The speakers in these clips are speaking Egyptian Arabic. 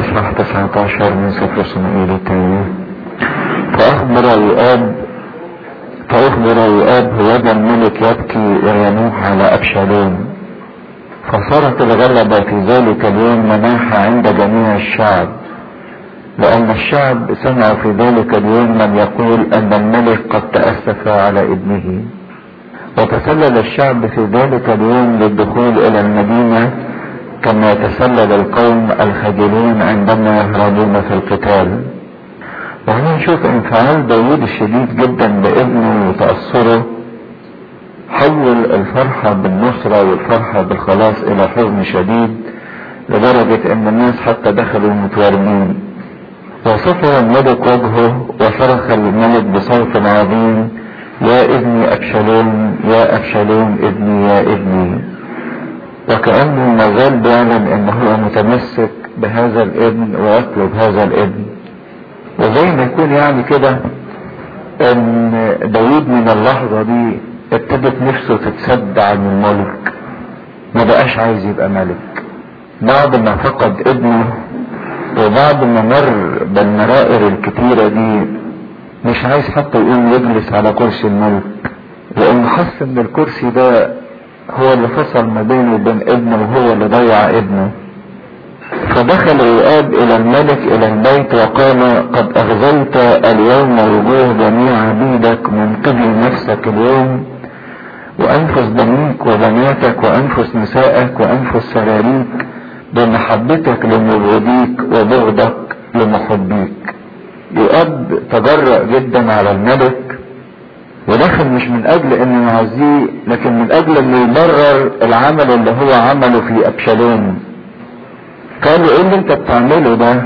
اصحاح 19 من سفر صموئيل الثاني فاخبر يؤاب فاخبر يؤاب هوذا الملك يبكي وينوح على ابشالوم فصارت الغلبة في ذلك اليوم مناحة عند جميع الشعب لأن الشعب سمعوا في ذلك اليوم من يقول أن الملك قد تأسف على ابنه وتسلل الشعب في ذلك اليوم للدخول إلى المدينة كما يتسلل القوم الخجلون عندما يهربون في القتال وهنا نشوف انفعال داوود الشديد جدا بابنه وتأثره حول الفرحة بالنصرة والفرحة بالخلاص إلى حزن شديد لدرجة أن الناس حتى دخلوا متورمين وصفه الملك وجهه وصرخ الملك بصوت عظيم يا ابني أبشالوم يا أبشالوم ابني يا ابني وكأنه ما زال بيعلن أن هو متمسك بهذا الابن ويطلب هذا الابن وزي ما يكون يعني كده ان داود من اللحظة دي ابتدت نفسه تتسد عن الملك ما بقاش عايز يبقى ملك بعد ما فقد ابنه وبعد ما مر بالمرائر الكتيرة دي مش عايز حتى يقوم يجلس على كرسي الملك لان حس ان الكرسي ده هو اللي فصل ما بينه وبين ابنه وهو اللي ضيع ابنه فدخل يؤاب الى الملك الى البيت وقال قد اغزلت اليوم وجوه جميع عبيدك منقذي نفسك اليوم وانفس بنيك وبناتك وانفس نسائك وانفس سراريك بمحبتك لمبغضيك وبغضك لمحبيك يؤاب تجرأ جدا على الملك ودخل مش من اجل انه يعزيه لكن من اجل انه يبرر العمل اللي هو عمله في ابشالوم قال له ايه اللي انت بتعمله ده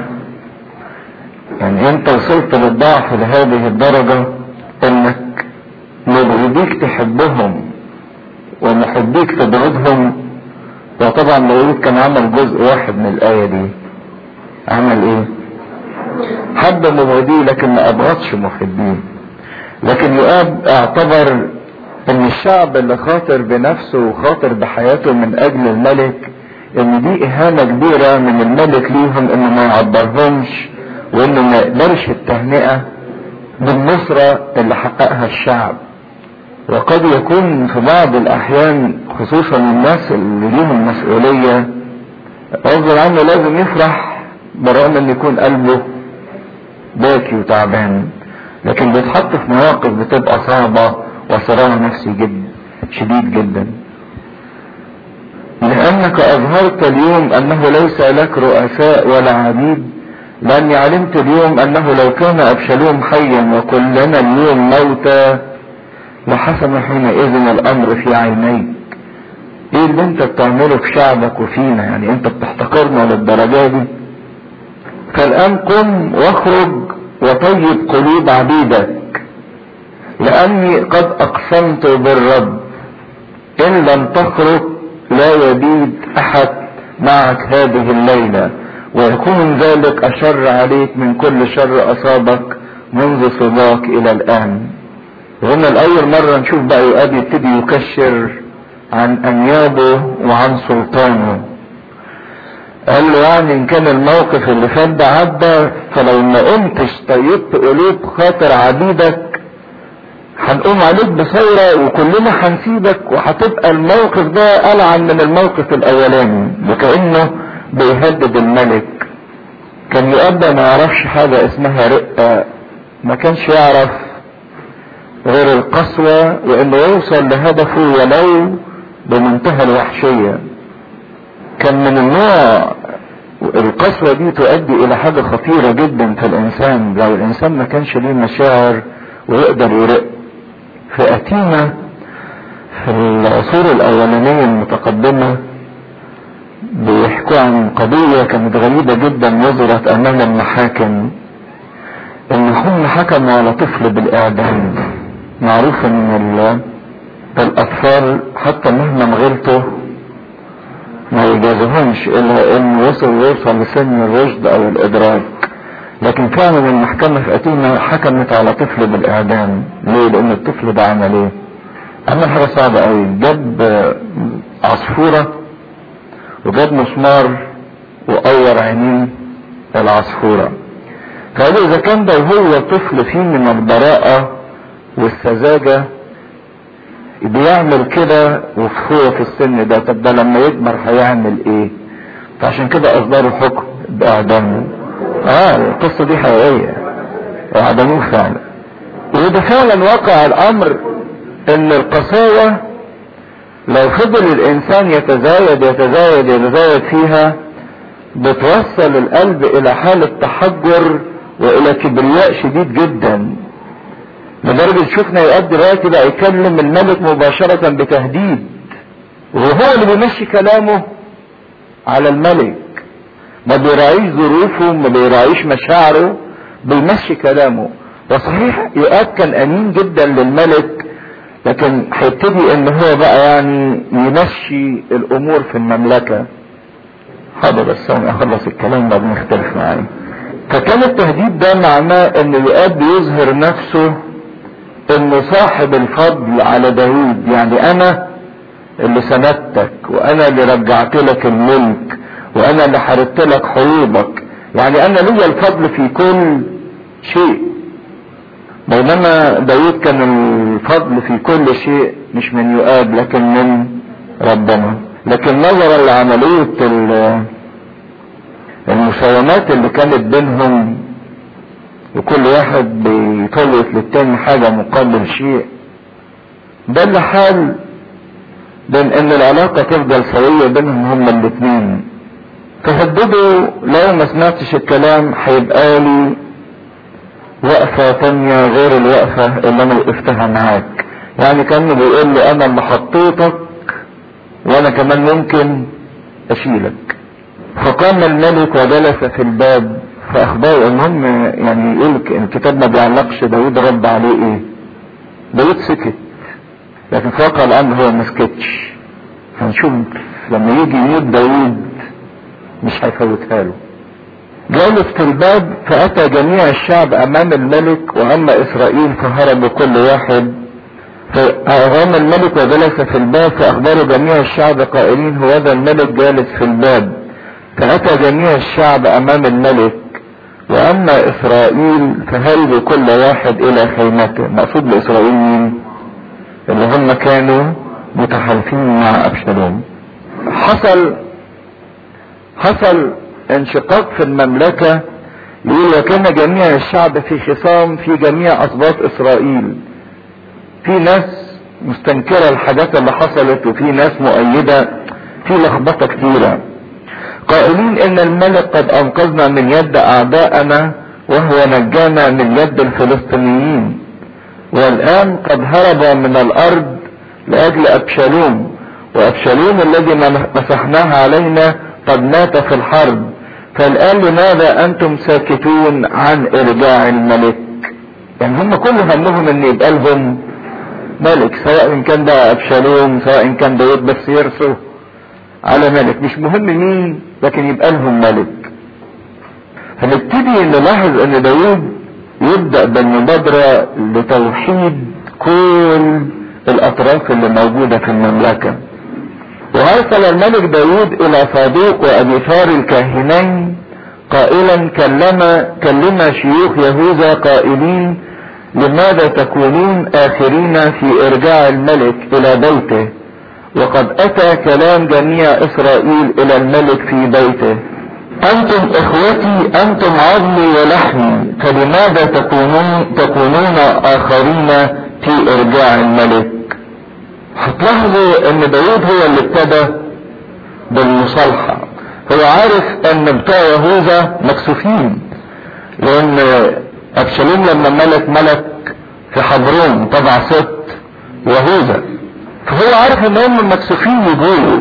يعني انت وصلت للضعف لهذه الدرجة انك مبغضيك تحبهم ومحبيك تبغضهم وطبعا داوود كان عمل جزء واحد من الآية دي عمل ايه حب مبغضيه لكن ما ابغضش محبيه لكن يؤاب اعتبر ان الشعب اللي خاطر بنفسه وخاطر بحياته من اجل الملك ان دي اهانة كبيرة من الملك ليهم انه ما يعبرهمش وانه ما يقبلش التهنئة بالنصرة اللي حققها الشعب وقد يكون في بعض الاحيان خصوصا الناس اللي ليهم مسؤولية غصب عنه لازم يفرح برغم ان يكون قلبه باكي وتعبان لكن بيتحط في مواقف بتبقى صعبة وصراع نفسي جد شديد جدا لأنك أظهرت اليوم أنه ليس لك رؤساء ولا عبيد لأني علمت اليوم أنه لو كان أبشالوم حيا وكلنا اليوم موتى لحسن حينئذ الأمر في عينيك ايه اللي انت بتعمله في شعبك وفينا يعني انت بتحتقرنا للدرجة دي فالآن قم واخرج وطيب قلوب عبيدك لأني قد أقسمت بالرب إن لم تخرج لا يبيد أحد معك هذه الليلة ويكون ذلك أشر عليك من كل شر أصابك منذ صباك إلى الآن وهنا لأول مرة نشوف بقى يؤاب يبتدي يكشر عن أنيابه وعن سلطانه قال له يعني ان كان الموقف اللي فات ده عدى فلو ما قمتش طيبت قلوب خاطر عبيدك هنقوم عليك بثورة وكلنا هنسيبك وهتبقى الموقف ده ألعن من الموقف الأولاني وكأنه بيهدد الملك كان يؤدى ما يعرفش حاجة اسمها رقة ما كانش يعرف غير القسوة وانه يوصل لهدفه ولو بمنتهى الوحشية كان من النوع القسوة دي تؤدي الى حاجة خطيرة جدا في الانسان لو الانسان ما كانش ليه مشاعر ويقدر يرق في اتينا في العصور الاولانية المتقدمة بيحكوا عن قضية كانت غريبة جدا نظرت امام المحاكم ان هم حكموا على طفل بالاعدام معروف ان الاطفال حتى مهما غلطوا ما يجازهمش الا ان وصل يوصل لسن الرشد او الادراك لكن فعلا المحكمة في اتينا حكمت على طفل بالاعدام ليه لان الطفل ده عمل ايه عمل حاجة صعبة قوي جاب عصفورة وجاب مسمار وقور عينيه العصفورة فقالوا اذا كان ده وهو طفل فيه من البراءة والسذاجة بيعمل كده وهو في السن ده طب ده لما يكبر هيعمل ايه فعشان كده اصدروا حكم باعدامه اه القصة دي حقيقية اعدموه فعلا وده فعلا واقع الامر ان القساوة لو فضل الانسان يتزايد يتزايد يتزايد فيها بتوصل القلب الى حالة تحجر والى كبرياء شديد جدا لدرجة شفنا يقعد دلوقتي بقى يكلم الملك مباشرة بتهديد وهو اللي بيمشي كلامه على الملك ما بيراعيش ظروفه ما بيراعيش مشاعره بيمشي كلامه وصحيح يؤاب كان امين جدا للملك لكن هيبتدي ان هو بقى يعني يمشي الامور في المملكة حاضر بس انا اخلص الكلام ده بنختلف معايا فكان التهديد ده معناه ان يؤاب بيظهر نفسه انه صاحب الفضل على داود يعني انا اللي سندتك وانا اللي رجعت لك الملك وانا اللي حاربت لك حروبك يعني انا ليا الفضل في كل شيء بينما داود كان الفضل في كل شيء مش من يؤاب لكن من ربنا لكن نظرا لعملية المساومات اللي كانت بينهم وكل واحد بيطلق للتاني حاجة مقابل شيء ده اللي حال بين ان العلاقة تفضل سوية بينهم هما الاتنين فهددوا لو ما سمعتش الكلام هيبقى لي وقفة تانية غير الوقفة اللي انا وقفتها معاك يعني كانه بيقول لي انا اللي حطيتك وانا كمان ممكن اشيلك فقام الملك وجلس في الباب فاخبره المهم يعني يقول الكتاب ما بيعلقش داود رد عليه ايه داود سكت لكن في واقع الامر هو ما سكتش هنشوف لما يجي يموت داود مش هيفوتها له جالس في الباب فاتى جميع الشعب امام الملك واما اسرائيل فهربوا كل واحد فأقام الملك وجلس في الباب فأخبروا جميع الشعب قائلين هو ذا الملك جالس في الباب فأتى جميع الشعب أمام الملك وأما إسرائيل فهربوا كل واحد إلى خيمته مقصود بإسرائيل مين؟ اللي هم كانوا متحالفين مع أبشالوم حصل حصل انشقاق في المملكة يقول وكان جميع الشعب في خصام في جميع أسباط إسرائيل في ناس مستنكرة الحاجات اللي حصلت وفي ناس مؤيدة في لخبطة كتيرة قائلين ان الملك قد انقذنا من يد اعدائنا وهو نجانا من يد الفلسطينيين والان قد هرب من الارض لاجل ابشالوم وابشالوم الذي مسحناه علينا قد مات في الحرب فالان لماذا انتم ساكتون عن ارجاع الملك يعني هم كل همهم ان يبقى لهم ملك سواء ان كان ده ابشالوم سواء ان كان داود بس يرسوا على ملك مش مهم مين لكن يبقى لهم ملك هنبتدي نلاحظ ان داود يبدأ بالمبادرة لتوحيد كل الاطراف اللي موجودة في المملكة وارسل الملك داود الى صادوق وابي ثار الكاهنين قائلا كلم كلم شيوخ يهوذا قائلين لماذا تكونون اخرين في ارجاع الملك الى بيته وقد اتى كلام جميع اسرائيل الى الملك في بيته انتم اخوتي انتم عظمي ولحمي فلماذا تكونون تكونون اخرين في ارجاع الملك هتلاحظوا ان داود هو اللي ابتدى بالمصالحة هو عارف ان بتوع يهوذا مكسوفين لان ابشالوم لما ملك ملك في حبرون تبع ست يهوذا فهو عارف ان هم مكسوفين يجوله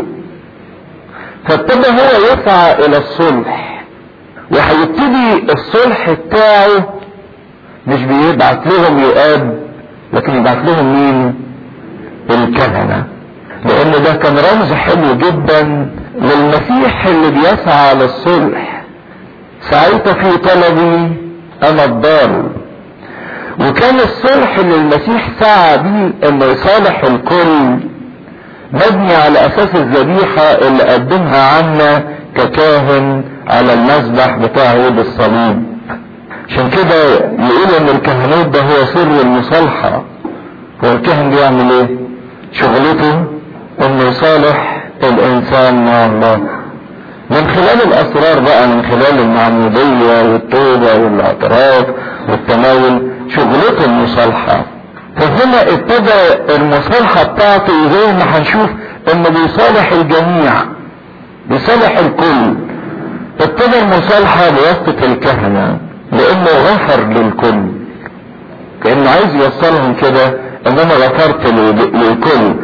فابتدى هو يسعى الى الصلح وهيبتدي الصلح بتاعه مش بيبعت لهم يؤاب لكن يبعت لهم مين الكهنة لان ده كان رمز حلو جدا للمسيح اللي بيسعى للصلح سعيت في طلبي انا الضال وكان الصلح اللي المسيح سعى بيه انه يصالح الكل مبني على اساس الذبيحة اللي قدمها عنا ككاهن على المذبح بتاع عيد الصليب عشان كده يقول ان الكهنوت ده هو سر المصالحة هو الكهن بيعمل ايه شغلته انه يصالح الانسان مع الله من خلال الاسرار بقى من خلال المعمودية والتوبة والاعتراف والتناول شغلته المصالحة فهنا ابتدى المصالحة بتاعته زي ما هنشوف انه بيصالح الجميع بيصالح الكل ابتدى المصالحة بواسطة الكهنة لانه غفر للكل كانه عايز يوصلهم كده ان انا غفرت للكل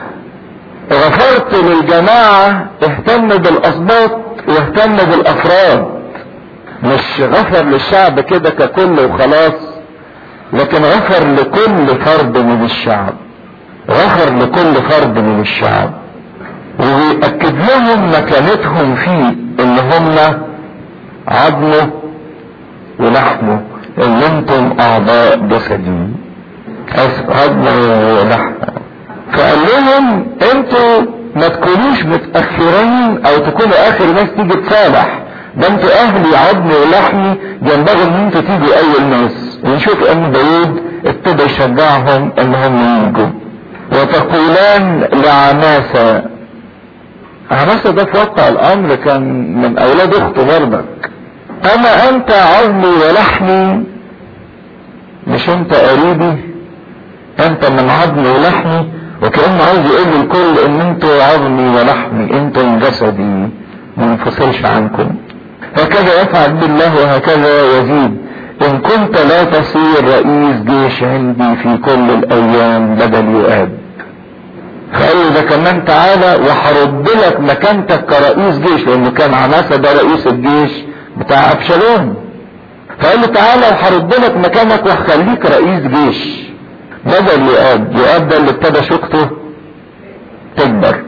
غفرت للجماعة اهتم بالاسباط واهتم بالافراد مش غفر للشعب كده ككل وخلاص لكن غفر لكل فرد من الشعب غفر لكل فرد من الشعب ويأكد لهم مكانتهم فيه ان هم عظمه ولحمه ان انتم اعضاء جسدي عظمه ولحمه فقال لهم انتوا ما تكونوش متأخرين او تكونوا اخر ناس تيجي تصالح ده انتوا اهلي عظمي ولحمي ينبغي ان انتوا تيجوا اول ناس ونشوف ان داود ابتدى يشجعهم انهم يجوا وتقولان لعماسة عماسة ده في واقع الامر كان من اولاد اخته برضك اما انت عظمي ولحمي مش انت قريبي انت من عظمي ولحمي وكأنه عايز يقول للكل ان انتوا عظمي ولحمي انتم جسدي ما انفصلش عنكم هكذا يفعل بالله وهكذا يزيد ان كنت لا تصير رئيس جيش عندي في كل الايام بدل يؤاب فقال له ده كمان تعالى وهرد لك مكانتك كرئيس جيش لانه كان عماسة ده رئيس الجيش بتاع ابشالوم فقال له تعالى وهرد لك مكانك وهخليك رئيس جيش بدل يؤاب يؤاب ده اللي ابتدى شوكته تكبر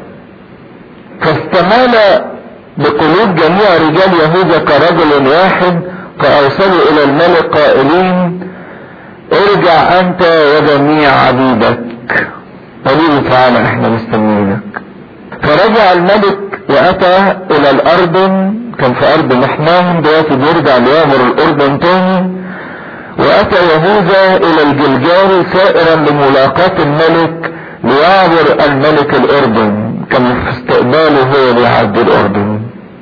فاستمال بقلوب جميع رجال يهوذا كرجل واحد فارسلوا الى الملك قائلين ارجع انت وجميع عبيدك قالوا له تعالى احنا مستنيينك فرجع الملك واتى الى الاردن كان في ارض محناهم دلوقتي بيرجع ليامر الاردن تاني واتى يهوذا الى الجلجال سائرا لملاقاة الملك ليعبر الملك الاردن كان في استقباله هو بيعدي الاردن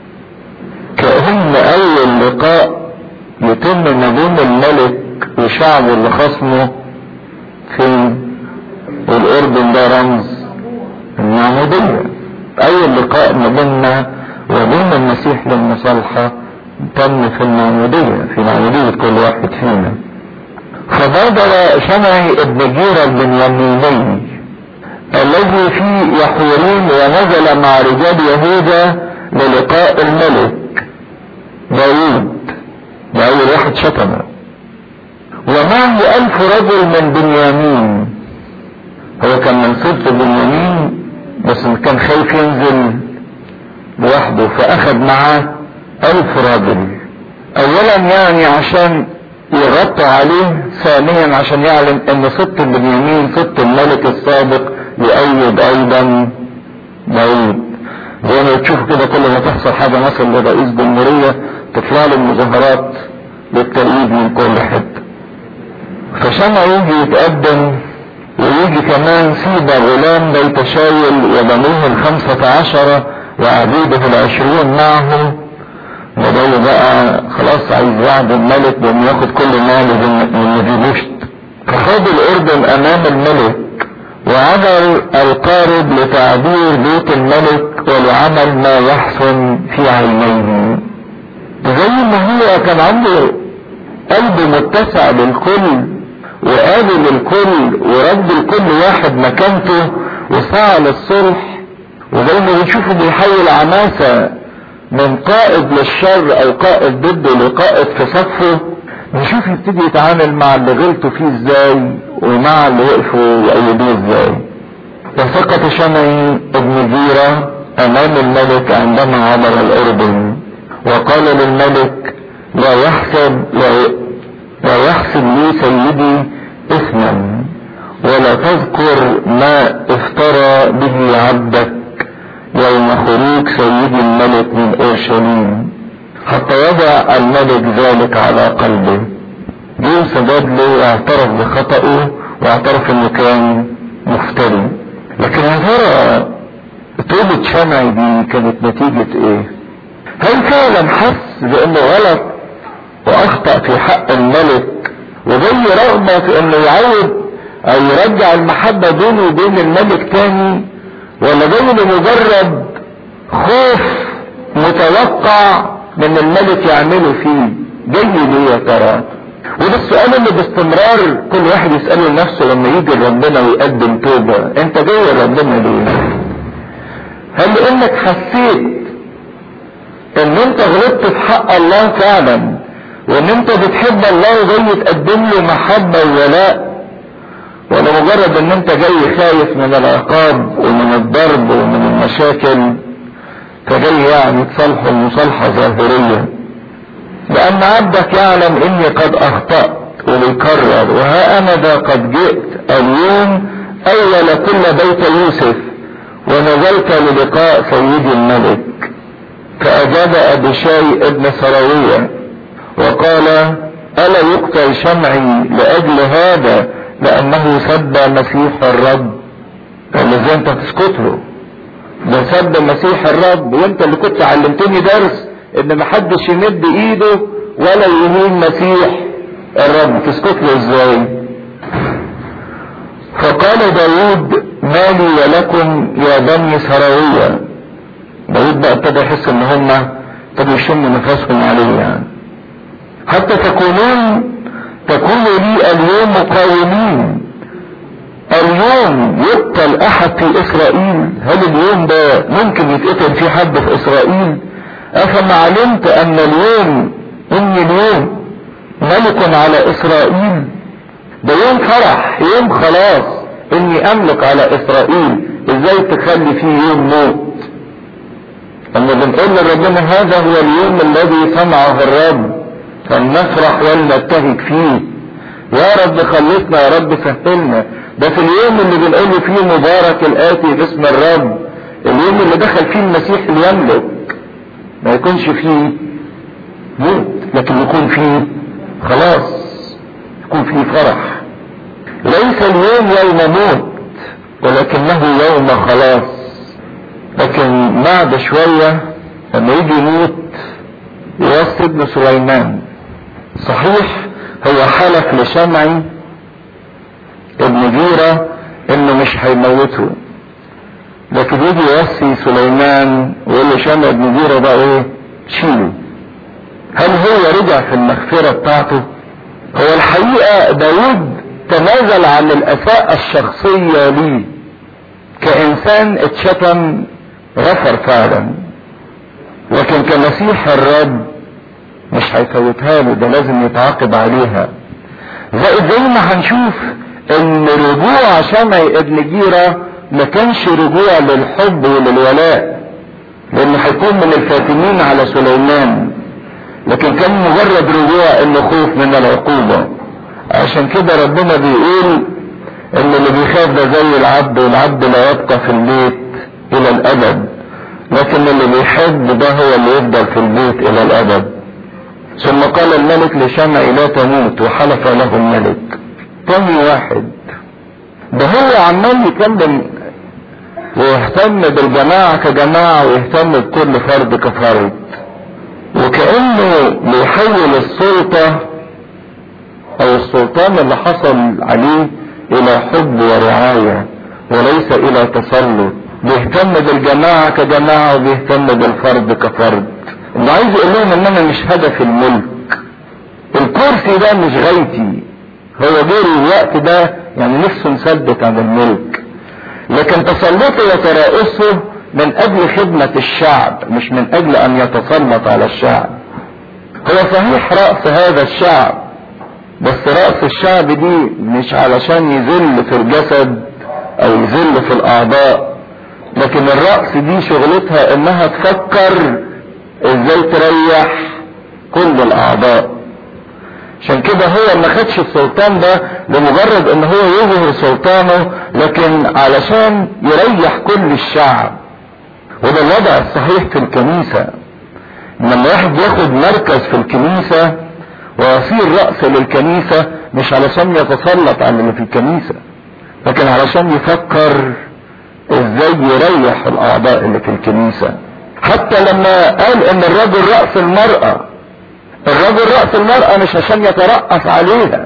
كأن اول لقاء يتم ما بين الملك وشعبه اللي خصمه فين والاردن ده رمز المعمودية اول لقاء ما بيننا وبين المسيح للمصالحة تم في المعمودية في معمودية كل واحد فينا فبادر شمعي ابن جيرة البنياميني الذي في يحورين ونزل مع رجال يهوذا للقاء الملك داوود ده اول واحد شتمه ومعه الف رجل من بنيامين هو كان من سبط بنيامين بس كان خايف ينزل لوحده فاخذ معاه الف رجل اولا يعني عشان يغطوا عليه ثانيا عشان يعلم ان سبط بنيامين سبط الملك السابق يؤيد ايضا داود زي ما تشوفوا كده كل ما تحصل حاجه مثلا لرئيس جمهوريه تطلع له مظاهرات للتأييد من كل حته فشمع يجي يتقدم ويجي كمان سيبا غلام بيت شايل وبنوه الخمسة عشر وعبيده العشرون معه وده بقى خلاص عايز وعد الملك بانه ياخد كل ماله من نفيبوشت فخد الاردن امام الملك وعمل القارب لتعبير بيت الملك ولعمل ما يحسن في عينيه زي ما هو كان عنده قلب متسع للكل وقابل الكل ورد لكل واحد مكانته وسعى للصلح وزي ما بنشوفه بيحول عماسة من قائد للشر او قائد ضده لقائد في صفه نشوف يبتدي يتعامل مع اللي غلطوا فيه ازاي ومع اللي وقفوا يأيدوه ازاي وسقط شمعي ابن جيرة امام الملك عندما عبر الاردن وقال للملك لا يحسب لا, لا يحسب لي سيدي اثما ولا تذكر ما افترى به عبدك يوم خروج سيدي الملك من اورشليم حتى وضع الملك ذلك على قلبه يوم سداد له اعترف بخطأه واعترف انه كان مفتري لكن يا ترى توبة شمعي دي كانت نتيجة ايه هل فعلا حس بانه غلط واخطأ في حق الملك وزي رغبة في انه يعود او يرجع المحبة بينه وبين الملك تاني ولا جاي لمجرد خوف متوقع من الملك يعمله فيه جاي ليه يا ترى وده السؤال اللي باستمرار كل واحد يسأله لنفسه لما يجي لربنا ويقدم توبة انت جاي لربنا ليه هل لانك حسيت ان انت غلطت في حق الله فعلا وان انت بتحب الله وجاي تقدم له محبة وولاء ولا مجرد ان انت جاي خايف من العقاب ومن الضرب ومن المشاكل فجاي يعني تصالحه مصالحة ظاهرية لان عبدك يعلم اني قد اخطأت وبيكرر وها انا ذا قد جئت اليوم اول كل بيت يوسف ونزلت للقاء سيدي الملك فاجاب ابشاي ابن سراوية وقال الا يقتل شمعي لاجل هذا لانه سب مسيح الرب قال ازاي انت تسكت له ده سب مسيح الرب وانت اللي كنت علمتني درس ان محدش يمد ايده ولا يهين مسيح الرب تسكت له ازاي فقال داود ما لي ولكم يا بني سراوية داود بقى ابتدى يحس ان هم ابتدوا يشموا نفسهم عليه يعني حتى تكونون تكونوا لي اليوم مقاومين اليوم يقتل احد في اسرائيل هل اليوم ده ممكن يتقتل في حد في اسرائيل افما علمت ان اليوم اني اليوم ملك على اسرائيل ده يوم فرح يوم خلاص اني املك على اسرائيل ازاي تخلي فيه يوم موت اما بنقول لربنا هذا هو اليوم الذي صنعه الرب فلنفرح ولنبتهج فيه يا رب خلصنا يا رب سهلنا ده في اليوم اللي بنقول فيه مبارك الاتي باسم الرب اليوم اللي دخل فيه المسيح ليملك ما يكونش فيه موت لكن يكون فيه خلاص يكون فيه فرح ليس اليوم يوم موت ولكنه يوم خلاص لكن بعد شوية لما يجي يموت يوصي ابن سليمان صحيح هو حلف لشمعي ابن جيرة انه مش هيموته لكن يجي يوصي سليمان ويقول له شمع ابن جيرة ده ايه شيله هل هو رجع في المغفرة بتاعته هو الحقيقة داود تنازل عن الاساءة الشخصية ليه كانسان اتشتم غفر فعلا لكن كمسيح الرب مش هيفوتها له ده لازم يتعاقب عليها زائد زي ما هنشوف ان رجوع شمعي ابن جيرة ما كانش رجوع للحب وللولاء لانه هيكون من الفاتنين على سليمان لكن كان مجرد رجوع انه خوف من العقوبة عشان كده ربنا بيقول ان اللي بيخاف ده زي العبد والعبد لا يبقى في البيت الى الابد لكن اللي بيحب ده هو اللي يفضل في البيت الى الابد ثم قال الملك لشمعي لا تموت وحلف له الملك تاني واحد ده هو عمال يكلم ويهتم بالجماعة كجماعة ويهتم بكل فرد كفرد وكأنه بيحول السلطة او السلطان اللي حصل عليه الى حب ورعاية وليس الى تسلط بيهتم بالجماعة كجماعة وبيهتم بالفرد كفرد اللي عايز يقول لهم ان انا مش هدف الملك الكرسي ده مش غايتي هو جه الوقت ده يعني نفسه مثبت عن الملك لكن تسلطه وترأسه من اجل خدمة الشعب مش من اجل ان يتسلط على الشعب هو صحيح رأس هذا الشعب بس رأس الشعب دي مش علشان يذل في الجسد او يذل في الاعضاء لكن الرأس دي شغلتها انها تفكر ازاي تريح كل الاعضاء عشان كده هو ما خدش السلطان ده لمجرد ان هو يظهر سلطانه لكن علشان يريح كل الشعب وده الوضع الصحيح في الكنيسة لما واحد ياخد مركز في الكنيسة ويصير رأس للكنيسة مش علشان يتسلط على اللي في الكنيسة لكن علشان يفكر ازاي يريح الاعضاء اللي في الكنيسة حتى لما قال ان الرجل رأس المرأة الرجل رأس المرأة مش عشان يترأس عليها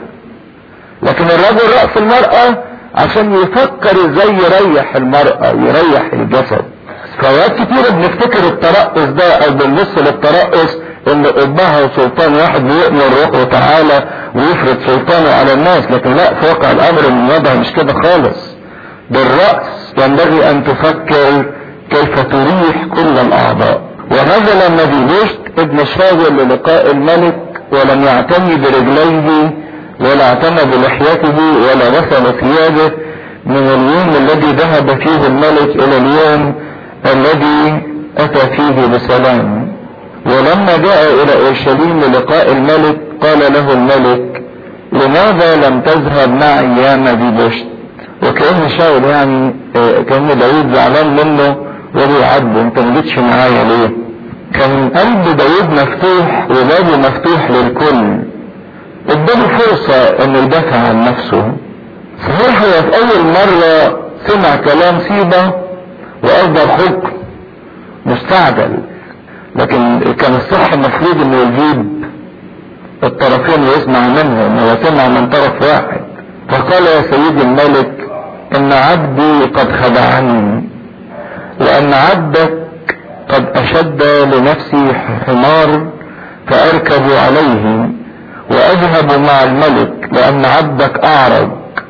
لكن الرجل رأس المرأة عشان يفكر ازاي يريح المرأة يريح الجسد فوقت كتير بنفتكر الترأس ده او بنبص للترأس ان قدها وسلطان واحد بيؤمر روحه تعالى ويفرض سلطانه على الناس لكن لا في واقع الامر الوضع مش كده خالص بالرأس ينبغي ان تفكر كيف تريح كل الاعضاء ونزل النبي بوشت ابن شاول للقاء الملك ولم يعتني برجليه ولا اعتنى بلحيته ولا غسل ثيابه من اليوم الذي ذهب فيه الملك الى اليوم الذي اتى فيه بسلام ولما جاء الى اورشليم للقاء الملك قال له الملك لماذا لم تذهب معي يا مبيبشت وكأن شاول يعني كأن داود زعلان منه وبيعاتبه انت ما جيتش معايا ليه كان قلب داود مفتوح وبابه مفتوح للكل اداله فرصة انه يدافع عن نفسه صحيح هو في اول مرة سمع كلام سيبة واصدر حكم مستعجل لكن كان الصح المفروض انه يجيب الطرفين ويسمع منهم هو سمع من طرف واحد فقال يا سيدي الملك ان عبدي قد خدعني وان عبدك قد اشد لنفسي حمار فاركب عليه واذهب مع الملك لان عبدك اعرج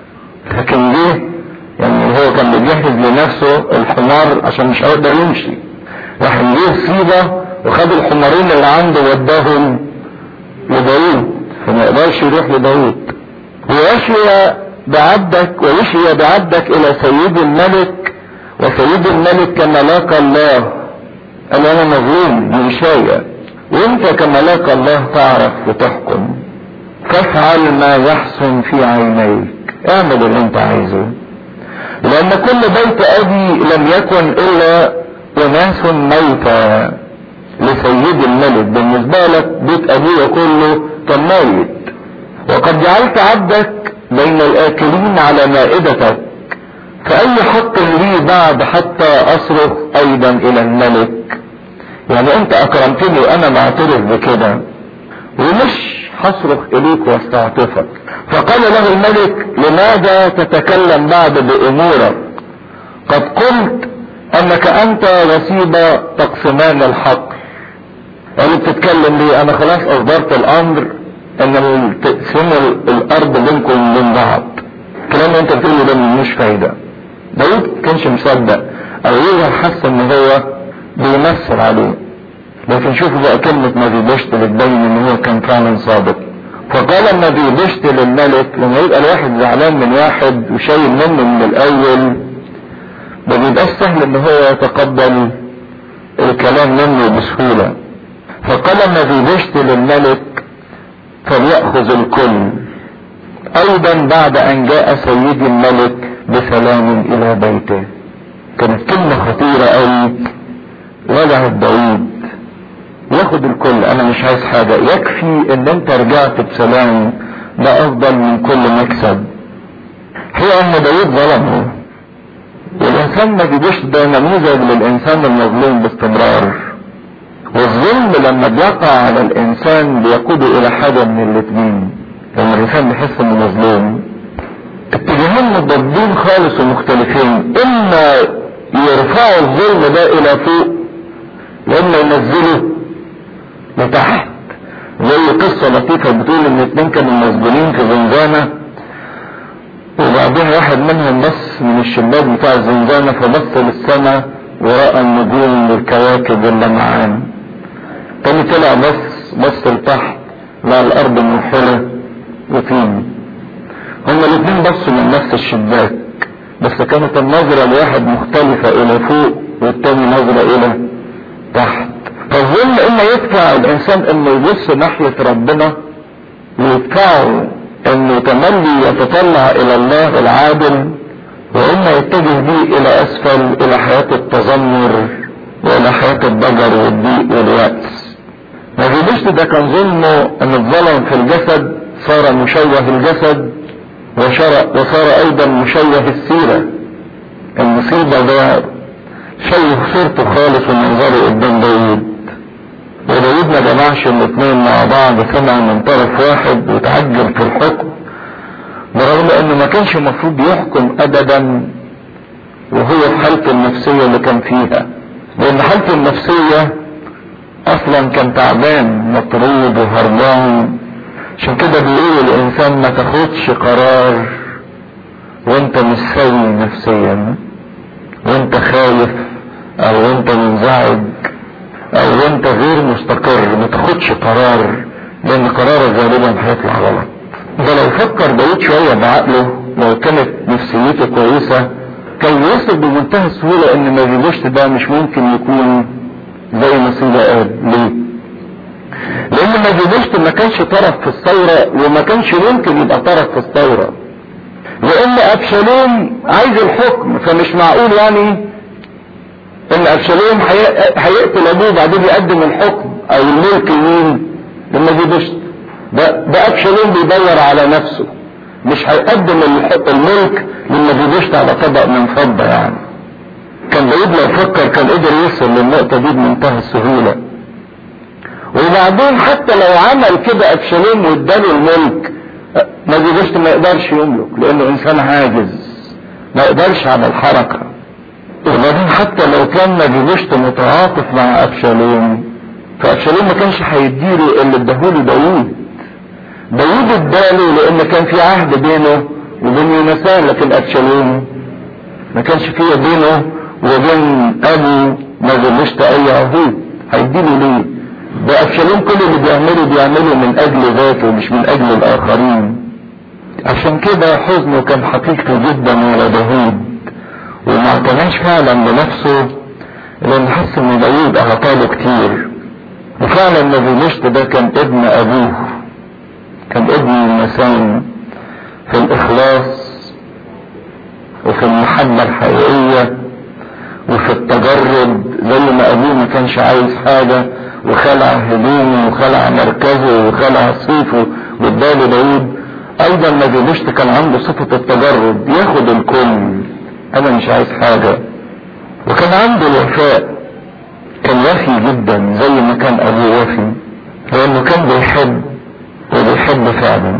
لكن ليه يعني هو كان بيجهز لنفسه الحمار عشان مش هيقدر يمشي راح نجيب صيبة وخد الحمارين اللي عنده وداهم لداود فما يقدرش يروح لداود ويشي بعبدك ويشي بعبدك الى سيد الملك وسيد الملك كملاك الله قال انا مظلوم بوشاية وانت كملاك الله تعرف وتحكم فافعل ما يحسن في عينيك اعمل اللي انت عايزه لان كل بيت ابي لم يكن الا اناس موتى لسيد الملك بالنسبة لك بيت ابويا كله كان ميت وقد جعلت عبدك بين الاكلين على مائدتك فاي حق لي بعد حتى اصرخ ايضا الى الملك يعني انت اكرمتني وانا معترف بكده ومش هصرخ اليك واستعطفك فقال له الملك لماذا تتكلم بعد بامورك قد قلت انك انت وسيبة تقسمان الحق قال بتتكلم ليه انا خلاص اصدرت الامر ان تقسم الارض بينكم من بعض الكلام اللي انت بتقوله ده مش فايدة داود كانش مصدق او يظهر حس ان هو بيمثل عليه لكن شوفوا بقى كلمة نبي بشت بتبين ان هو كان فعلا صادق فقال النبي بشت للملك لما يبقى الواحد زعلان من واحد وشايل منه من الاول ما بيبقاش سهل ان هو يتقبل الكلام منه بسهولة فقال النبي بشت للملك فليأخذ الكل ايضا بعد ان جاء سيدي الملك بسلام الى بيته كانت كلمة خطيرة قوي وجعت داود ياخد الكل انا مش عايز حاجة يكفي ان انت رجعت بسلام ده افضل من كل مكسب هي ان داود ظلمه والانسان ما بيجيش ده نموذج للانسان المظلوم باستمرار والظلم لما بيقع على الانسان بيقوده الى حاجة من الاثنين لما الانسان بيحس انه مظلوم اتجاهين مضادين خالص ومختلفين اما يرفعوا الظلم ده الى فوق واما ينزله لتحت زي قصة لطيفة بتقول ان اتنين كانوا مسجونين في زنزانة وبعدين واحد منهم بص من الشباك بتاع الزنزانة فبص للسماء ورأى النجوم والكواكب واللمعان تاني طلع بص بص لتحت لقى الارض منحلة وطين هما الاتنين بصوا من نفس الشباك بس كانت النظرة لواحد مختلفة الى فوق والتاني نظرة الى تحت فالظلم اما يدفع الانسان انه يبص ناحية ربنا ويدفعه انه تملي يتطلع الى الله العادل واما يتجه بيه الى اسفل الى حياة التذمر والى حياة الضجر والضيق واليأس ما بيبشت ده كان ظلمه ان الظلم في الجسد صار مشوه الجسد وصار ايضا مشوه السيرة المصيبة ده شوه صورته خالص ومنظره قدام داوود وداوود ما جمعش الاثنين مع بعض سمع من طرف واحد وتعجل في الحكم برغم انه ما كانش المفروض يحكم ابدا وهو في حالته النفسية اللي كان فيها لان حالته النفسية اصلا كان تعبان مطرود وهربان عشان كده بيقول الانسان ما تاخدش قرار وانت مش سوي نفسيا وانت خايف او انت منزعج او انت غير مستقر ما تاخدش قرار لان قرارك غالبا هيطلع غلط ده لو فكر داود شوية بعقله لو كانت نفسيته كويسة كان يوصل بمنتهى السهولة ان ما ده مش ممكن يكون زي ما سيدة قال ليه لان ما ما كانش طرف في الثورة وما كانش ممكن يبقى طرف في الثورة لان ابشالوم عايز الحكم فمش معقول يعني ان ابشالوم هيقتل ابوه وبعدين يقدم الحكم او الملك لمين لما جبشت ده ده ابشالوم بيدور على نفسه مش هيقدم الملك لما جبشت على طبق من فضة يعني كان داود لو فكر كان قدر يوصل للنقطة دي بمنتهى السهولة وبعدين حتى لو عمل كده ابشالوم واداله الملك ما جبشت ما يقدرش يملك لانه انسان عاجز ما يقدرش على الحركة وبعدين حتى لو كان ما جبشت متعاطف مع ابشالوم فابشالوم ما كانش هيديله اللي اداهوله داوود داوود اداله لان كان في عهد بينه وبين يونسان لكن ابشالوم ما كانش فيه بينه وبين ابو ما جبشت اي عهود هيديله ليه ده ابشالوم كل اللي بيعمله بيعمله من اجل ذاته مش من اجل الاخرين عشان كده حزنه كان حقيقي جدا على داوود وما اعتناش فعلا بنفسه لان حس ان داوود اعطاله كتير وفعلا نبي ده كان ابن ابوه كان ابن المسان في الاخلاص وفي المحبة الحقيقية وفي التجرد زي ما ابوه ما كانش عايز حاجة وخلع هدومه وخلع مركزه وخلع صيفه واداله داود ايضا نبي كان عنده صفة التجرد ياخد الكل انا مش عايز حاجة وكان عنده الوفاء كان وفي جدا زي ما كان ابوه وفي لانه كان بيحب وبيحب فعلا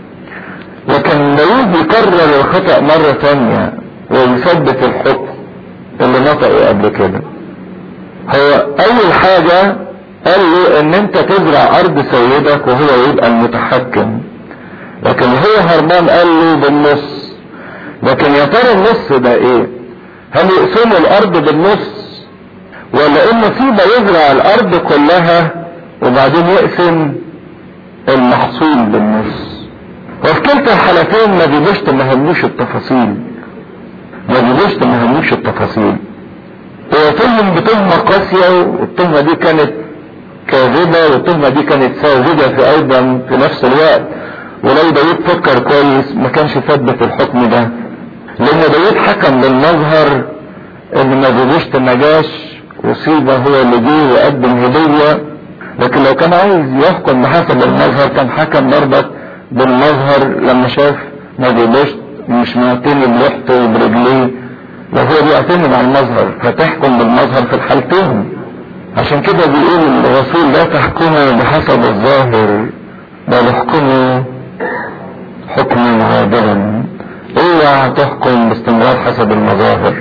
وكان داود يكرر الخطأ مرة تانية ويثبت الحكم اللي نطقه قبل كده هو اول حاجة قال له ان انت تزرع ارض سيدك وهو يبقى المتحكم لكن هو هرمان قال له بالنص لكن يا ترى النص ده ايه هل يقسموا الارض بالنص ولا ان نصيبة يزرع الارض كلها وبعدين يقسم المحصول بالنص وفي كلتا الحالتين ما بيبوش ما هموش التفاصيل ما بيبوش ما هموش التفاصيل هو تهم بتهمة قاسية والتهمة دي كانت كاذبة والتهمة دي كانت ساذجة في ايضا في نفس الوقت ولو داود فكر كويس ما كانش ثبت الحكم ده لان داود حكم بالمظهر ان ما بيبوش ما جاش وصيبة هو اللي جه وقدم هدية لكن لو كان عايز يحكم بحسب المظهر كان حكم برضك بالمظهر لما شاف ما بيبوش مش معتني بلوحته وبرجليه لو هو بيعتمد على المظهر فتحكم بالمظهر في الحالتين عشان كده بيقول الرسول لا تحكموا بحسب الظاهر بل احكموا حكما عادلا اوعى تحكم باستمرار حسب المظاهر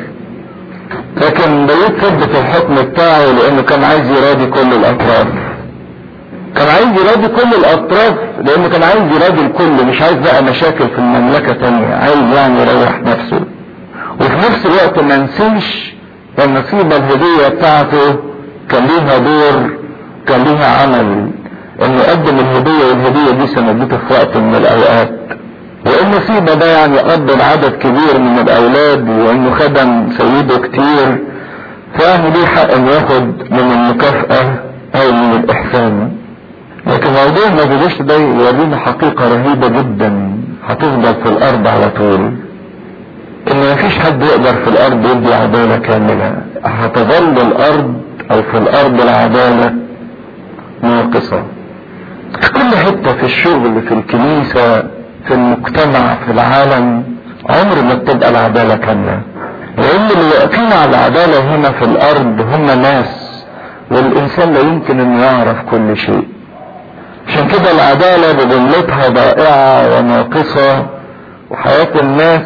لكن داود ثبت الحكم بتاعه لانه كان عايز يراضي كل الاطراف كان عايز يراضي كل الاطراف لانه كان عايز يراضي الكل مش عايز بقى مشاكل في المملكة تانية عايز يعني يريح نفسه وفي نفس الوقت ما نسيش النصيبة الهدية بتاعته كان ليها دور كان ليها عمل انه يقدم الهدية والهدية دي سندته في وقت من الاوقات والنصيبة ده يعني قدم عدد كبير من الاولاد وانه خدم سيده كتير فيعني ليه حق انه ياخد من المكافأة او من الاحسان لكن موضوع ما بيجيش ده يورينا حقيقة رهيبة جدا هتفضل في الارض على طول ان مفيش حد يقدر في الارض يدي عدالة كاملة هتظل الارض او في الارض العدالة ناقصة في كل حتة في الشغل في الكنيسة في المجتمع في العالم عمر ما بتبقى العدالة كاملة لان اللي واقفين على العدالة هنا في الارض هم ناس والانسان لا يمكن انه يعرف كل شيء عشان كده العدالة بجملتها ضائعة وناقصة وحياة الناس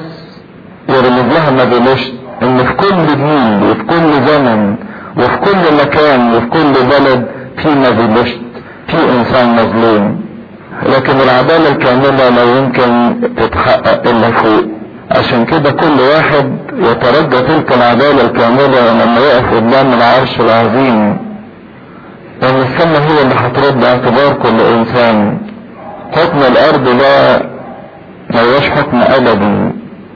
يرمز لها ما بلاش ان في كل جيل وفي كل زمن وفي كل مكان وفي كل بلد في ما بلاش في انسان مظلوم لكن العدالة الكاملة لا يمكن تتحقق الا فوق عشان كده كل واحد يترجى تلك العدالة الكاملة لما يقف قدام العرش العظيم لأن السماء هي اللي هترد اعتبار كل إنسان حكم الأرض ده ما هوش حكم أبدي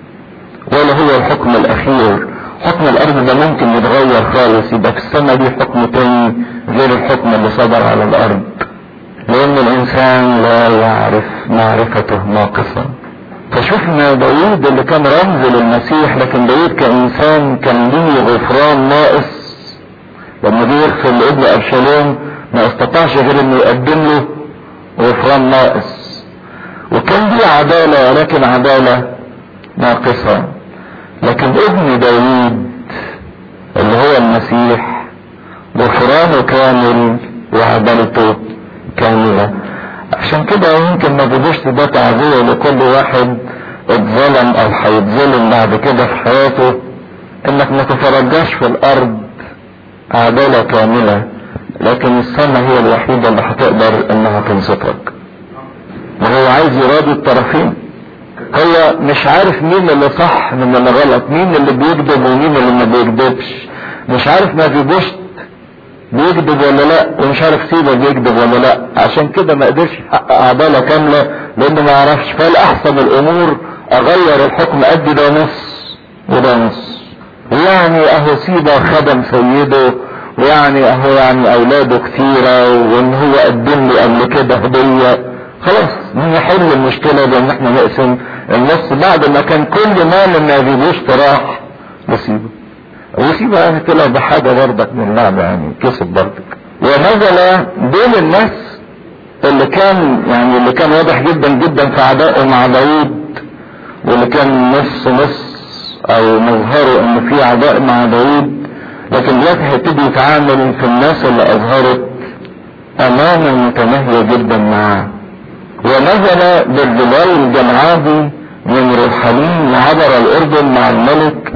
ولا هو الحكم الأخير حكم الأرض ده ممكن يتغير خالص يبقى في السماء دي حكم تاني غير الحكم اللي صدر على الأرض لأن الإنسان لا يعرف معرفته ناقصة فشفنا داود اللي كان رمز للمسيح لكن داود كإنسان كان ليه غفران ناقص لما جه يغفر لابن أبشالوم ما استطاعش غير انه يقدم له غفران ناقص وكان دي عدالة ولكن عدالة ناقصة لكن ابن داود اللي هو المسيح غفرانه كامل وعدالته كاملة عشان كده يمكن ما بدوش ده تعزية لكل واحد اتظلم او هيتظلم بعد كده في حياته انك ما تترجاش في الارض عدالة كاملة لكن السنة هي الوحيدة اللي هتقدر انها تنصفك وهو عايز يراضي الطرفين هو مش عارف مين اللي صح من اللي غلط مين اللي بيكذب ومين اللي ما بيكذبش مش عارف ما في بوشت بيكذب ولا لا ومش عارف سيبه بيكذب ولا لا عشان كده ما قدرش يحقق عدالة كاملة لانه ما يعرفش فالاحسن الامور اغير الحكم ادي ده نص وده نص يعني اهو سيبه خدم سيده ويعني اهو يعني اولاده كتيرة وان هو قدم لي قبل كده هدية خلاص نحل المشكلة بان احنا نقسم النص بعد ما كان كل مال النبي بوشت راح لسيبه وسيبه يعني طلع بحاجة برضك من اللعبة يعني كسب برضك ونزل دول الناس اللي كان يعني اللي كان واضح جدا جدا في عدائه مع داوود واللي كان نص نص او مظهره انه في عداء مع داوود لكن دلوقتي هيبتدي يتعامل في الناس اللي اظهرت امانة متناهية جدا معاه ونزل بالبلال الجمعادي من رحالين عبر الاردن مع الملك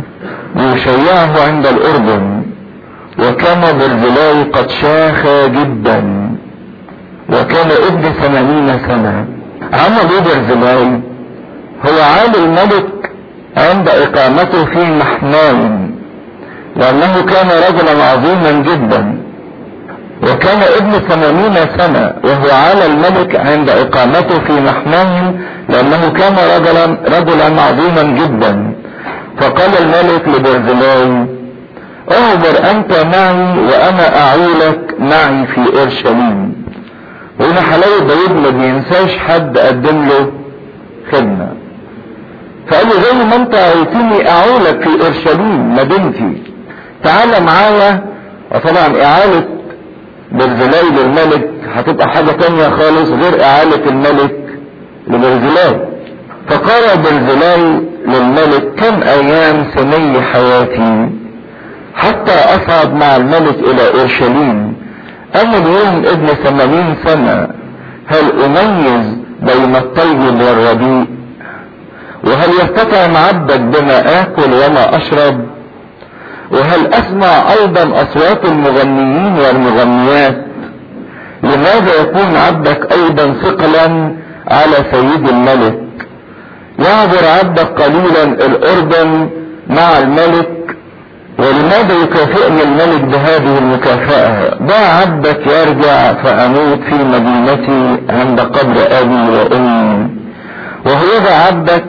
ليشيعه عند الاردن وكان برزلاي قد شاخ جدا وكان ابن ثمانين سنة عمل ايه برزلاي هو عال الملك عند اقامته في محنايم لانه كان رجلا عظيما جدا وكان ابن ثمانين سنة وهو على الملك عند اقامته في محنايم لانه كان رجلا رجلا عظيما جدا فقال الملك لبرزلاي اعبر انت معي وانا اعولك معي في اورشليم وهنا حلاوة داود ما بينساش حد قدم له خدمة فقال له زي ما انت عايزني اعولك في اورشليم مدينتي تعالى معايا وطبعا اعالة برزلاي للملك هتبقى حاجة تانية خالص غير اعالة الملك لبرزلاي فقال برزلاي للملك كم ايام سني حياتي حتى اصعد مع الملك الى اورشليم انا اليوم ابن ثمانين سنة هل اميز بين الطيب والرديء وهل يستطعم عبدك بما اكل وما اشرب وهل اسمع ايضا اصوات المغنيين والمغنيات لماذا يكون عبدك ايضا ثقلا على سيد الملك يعبر عبدك قليلا الاردن مع الملك ولماذا يكافئني الملك بهذه المكافأة ضع عبدك يرجع فأموت في مدينتي عند قبر أبي وأمي وهذا عبدك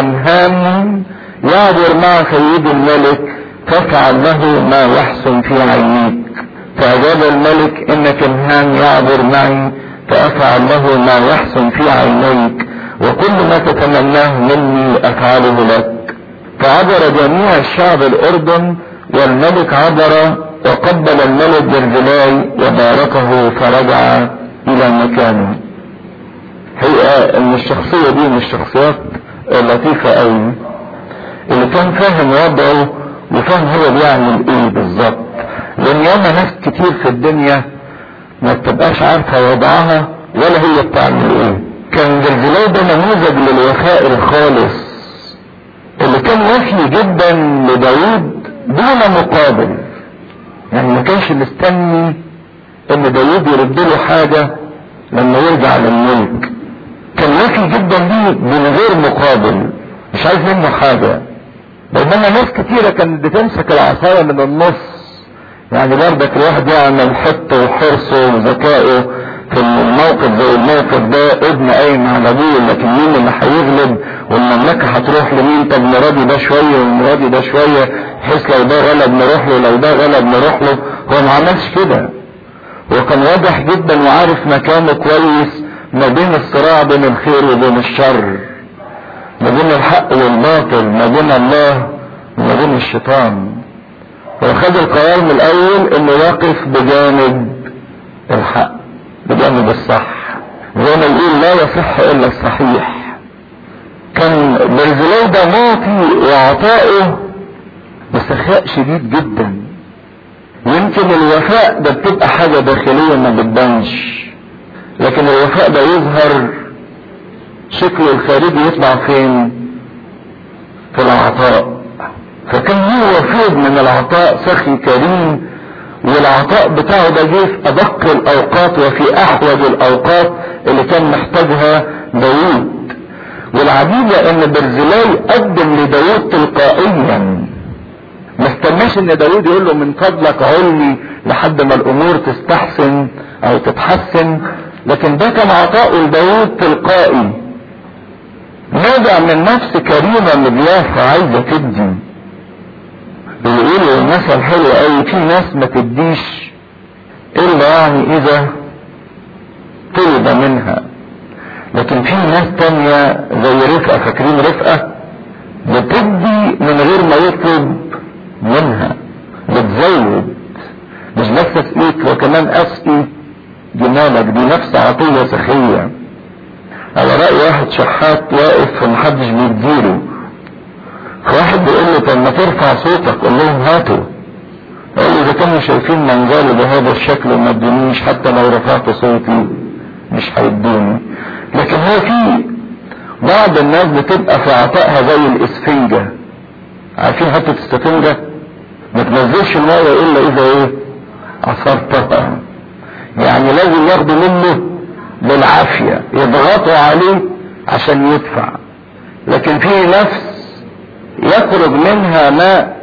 كمهان يعبر مع سيد الملك فافعل له ما يحسن في عينيك فأجاب الملك إن كمهان يعبر معي فأفعل له ما يحسن في عينيك وكل ما تتمناه مني أفعله لك فعبر جميع الشعب الأردن والملك عبر وقبل الملك برزلاي وباركه فرجع الى مكانه حقيقة ان الشخصية دي من الشخصيات اللطيفة قوي اللي كان فاهم وضعه وفاهم هو بيعمل ايه بالظبط لان ياما ناس كتير في الدنيا ما بتبقاش عارفة وضعها ولا هي بتعمل ايه كان برزلاي ده نموذج للوفاء الخالص اللي كان وفي جدا لداود دون مقابل يعني ما كانش مستني ان داود يرد له حاجة لما يرجع للملك كان وفي جدا ليه من غير مقابل مش عايز منه حاجة بينما ناس كتيرة كانت بتمسك العصاية من النص يعني برضك الواحد يعمل حطه وحرصه وذكائه في الموقف زي الموقف ده ابن قايم على ابوه لكن مين اللي هيغلب والمملكة هتروح لمين طب نراضي ده شوية ونراضي ده شوية بحيث لو ده غلب نروح له لو ده غلب نروح له هو ما عملش كده هو كان واضح جدا وعارف مكانه كويس ما بين الصراع بين الخير وبين الشر ما بين الحق والباطل ما بين الله وما بين الشيطان هو خد القرار من الاول انه يقف بجانب الحق بجانب الصح زي ما يقول لا يصح الا الصحيح كان برزيلاي ده معطي وعطائه بسخاء شديد جدا يمكن الوفاء ده بتبقى حاجة داخلية ما بتبانش لكن الوفاء ده يظهر شكله الخارجي يطلع فين في العطاء فكان هو وفيد من العطاء سخي كريم والعطاء بتاعه ده جه في ادق الاوقات وفي احوج الاوقات اللي كان محتاجها داوود والعجيبة ان برزلاي قدم لداود تلقائيا ما استناش ان داود يقول له من فضلك علي لحد ما الامور تستحسن او تتحسن لكن ده كان عطاؤه لداود تلقائي نابع من نفس كريمة مضيافة عايزة تدي بيقولوا مثل حلو قوي في ناس ما تديش الا يعني اذا طلب منها لكن في ناس تانية زي رفقة فاكرين رفقة بتدي من غير ما يطلب منها بتزود مش بس اسقيك وكمان اسقي جمالك دي نفس عطية سخية على رأي واحد شحات واقف ومحدش بيديله فواحد بيقول له طب ما ترفع صوتك قول لهم هاتوا قال له اذا كانوا شايفين منظري بهذا الشكل وما ادونيش حتى لو رفعت صوتي مش هيدوني لكن هو في بعض الناس بتبقى في عطائها زي الاسفنجة عارفين حتة السفنجة ما تنزلش المية الا اذا ايه عصرتها يعني لازم ياخدوا منه بالعافية يضغطوا عليه عشان يدفع لكن في نفس يخرج منها ماء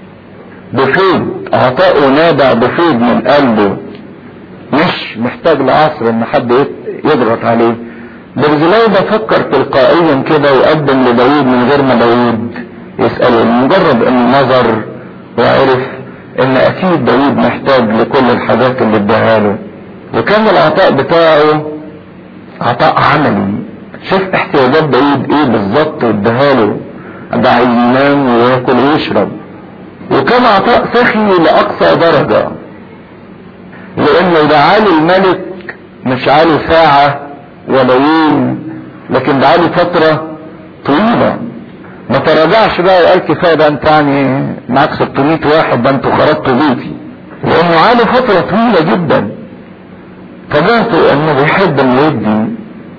بفيض عطاؤه نابع بفيض من قلبه مش محتاج لعصر ان حد يضغط عليه برزلاي ده فكر تلقائيا كده وقدم لداود من غير ما داود يسأله مجرد انه نظر وعرف ان اكيد داود محتاج لكل الحاجات اللي اداها له وكان العطاء بتاعه عطاء عملي شوف احتياجات داود ايه بالظبط واداها له ده عايز ينام وياكل ويشرب وكان عطاء سخي لاقصى درجة لانه دعالي الملك مش عالي ساعة ولا يوم لكن دعالي فترة طويلة ما تراجعش بقى وقال كفاية ده انت يعني معاك 600 واحد ده انتوا خرجتوا بيتي لانه عالي فترة طويلة جدا طبيعته انه بيحب انه يدي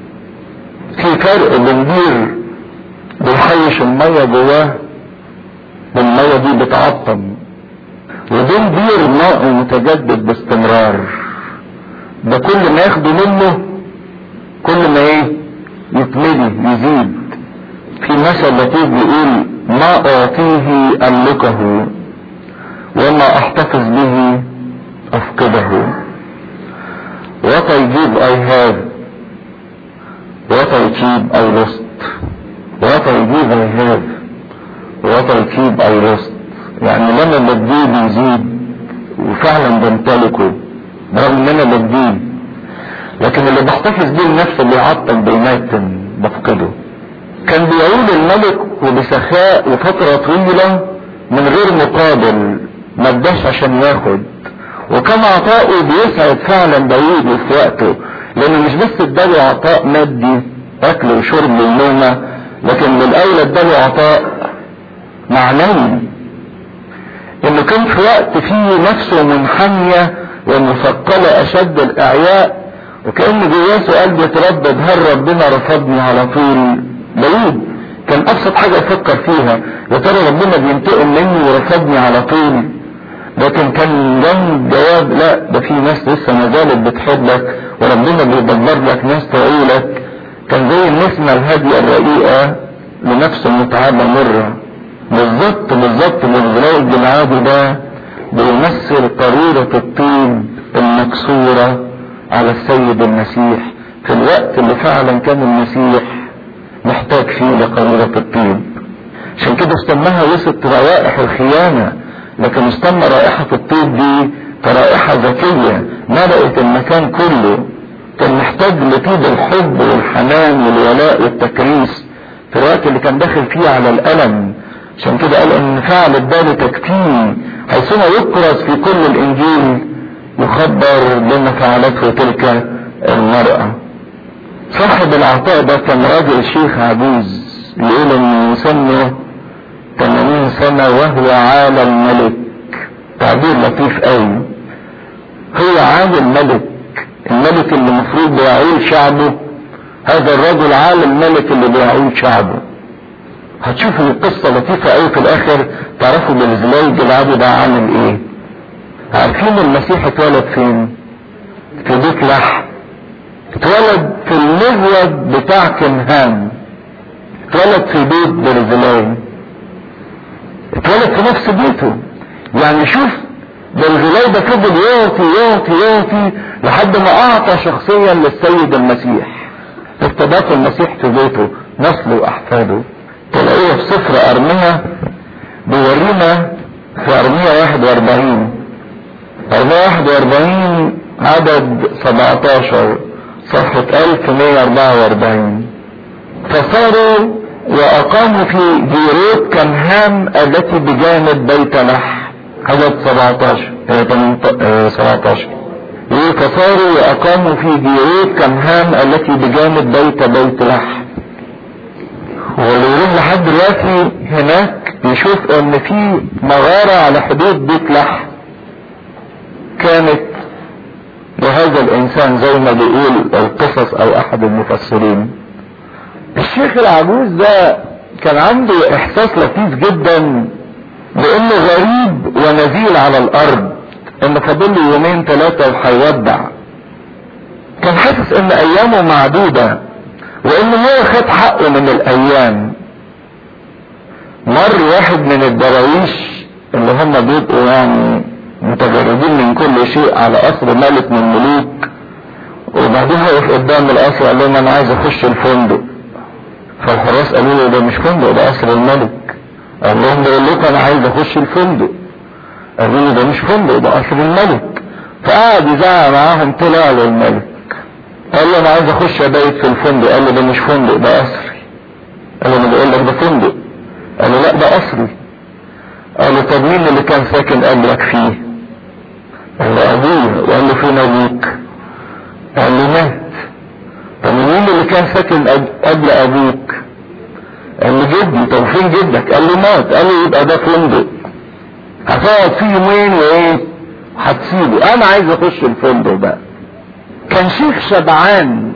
في فرق بين بير بيحيش المية جواه والمية دي بتعطم وبين بير ماء متجدد باستمرار ده كل ما ياخده منه كل ما ايه يتملي يزيد في مثل لطيف بيقول ما اعطيه املكه وما احتفظ به افقده what I give I have what I keep I lost what I give I have what I keep I lost يعني لما بديه بيزيد وفعلا بمتلكه برغم ان انا بديه لكن اللي بحتفظ بيه النفس اللي يعطل بالميتم بفقده كان بيعود الملك وبسخاء وفترة طويلة من غير مقابل ما اداش عشان ياخد وكان عطاؤه بيسعد فعلا داوود في وقته لانه مش بس اداله عطاء مادي اكل وشرب ونومه لكن بالاولى اداله عطاء معنوي انه كان في وقت فيه نفسه منحنية ومثقلة اشد الاعياء وكأن جواه سؤال بيتردد هل ربنا رفضني على طول داوود كان ابسط حاجة يفكر فيها يا ترى ربنا بينتقم مني ورفضني على طول لكن كان جنب جواب لا ده في ناس لسه ما زالت بتحبك وربنا بيدبر لك ناس تعولك كان زي النسمة الهادية الرقيقة لنفس متعبة مرة بالظبط بالظبط الانزلاق الجمعادي ده بيمثل قارورة الطيب المكسورة على السيد المسيح في الوقت اللي فعلا كان المسيح محتاج فيه لقارورة الطيب عشان كده استناها وسط روائح الخيانة لكن استنى رائحة الطيب دي كرائحة ذكية ملأت المكان كله كان محتاج لطيب الحب والحنان والولاء والتكريس في الوقت اللي كان داخل فيه على الألم عشان كده قال ان فعل الدال تكتيم حيثما يكرس في كل الانجيل يخبر بما فعلته تلك المرأة صاحب العطاء ده كان راجل شيخ عجوز يقول ان سنه 80 سنة وهو عالم ملك تعبير لطيف قوي هو عالم ملك الملك اللي المفروض بيعول شعبه هذا الرجل عالم ملك اللي بيعول شعبه هتشوفوا القصة لطيفة قوي في الاخر تعرفوا بالزلاج العادي ده عامل ايه عارفين المسيح اتولد فين في بيت لحم اتولد في المزود بتاع كنهان اتولد في بيت برزلاي اتولد في نفس بيته يعني شوف برزلاي ده فضل يعطي يعطي يعطي لحد ما اعطى شخصيا للسيد المسيح ارتباط المسيح في بيته نسله واحفاده تلاقيه في سفر ارميا بيورينا في ارميا 41 ارميا 41 عدد 17 صفحة 1144 فصاروا واقاموا في جيروت كنهام التي بجانب بيت لح عدد 17 اه 17 يقول فصاروا واقاموا في جيروت كنهام التي بجانب بيت بيت لح واللي يروح لحد دلوقتي هناك يشوف ان في مغارة على حدود بيت لح كانت لهذا الانسان زي ما بيقول القصص او احد المفسرين الشيخ العجوز ده كان عنده احساس لطيف جدا بانه غريب ونزيل على الارض ان فاضل له يومين ثلاثة وهيودع كان حاسس ان ايامه معدودة وان هو خد حقه من الايام مر واحد من الدراويش اللي هم بيبقوا يعني متجردين من كل شيء على قصر ملك من الملوك وبعدين وقف قدام القصر قال لهم انا عايز اخش الفندق فالحراس قالوا له ده مش فندق ده قصر الملك قال لهم بقول لكم انا عايز اخش الفندق قالوا له ده مش فندق ده قصر الملك فقعد يزعق معاهم طلع له الملك قال له انا عايز اخش ابيت في الفندق قال له ده مش فندق ده قصري قال له انا بقول لك ده فندق قال له لا ده قصري قال له طب مين اللي كان ساكن قبلك فيه قال له ابويا وقال له فين ابوك قال له مات طب مين اللي كان ساكن قبل ابوك قال له جدي طب فين جدك قال له مات قال له يبقى ده فندق هتقعد فيه يومين وايه هتسيبه انا عايز اخش الفندق بقى كان شيخ شبعان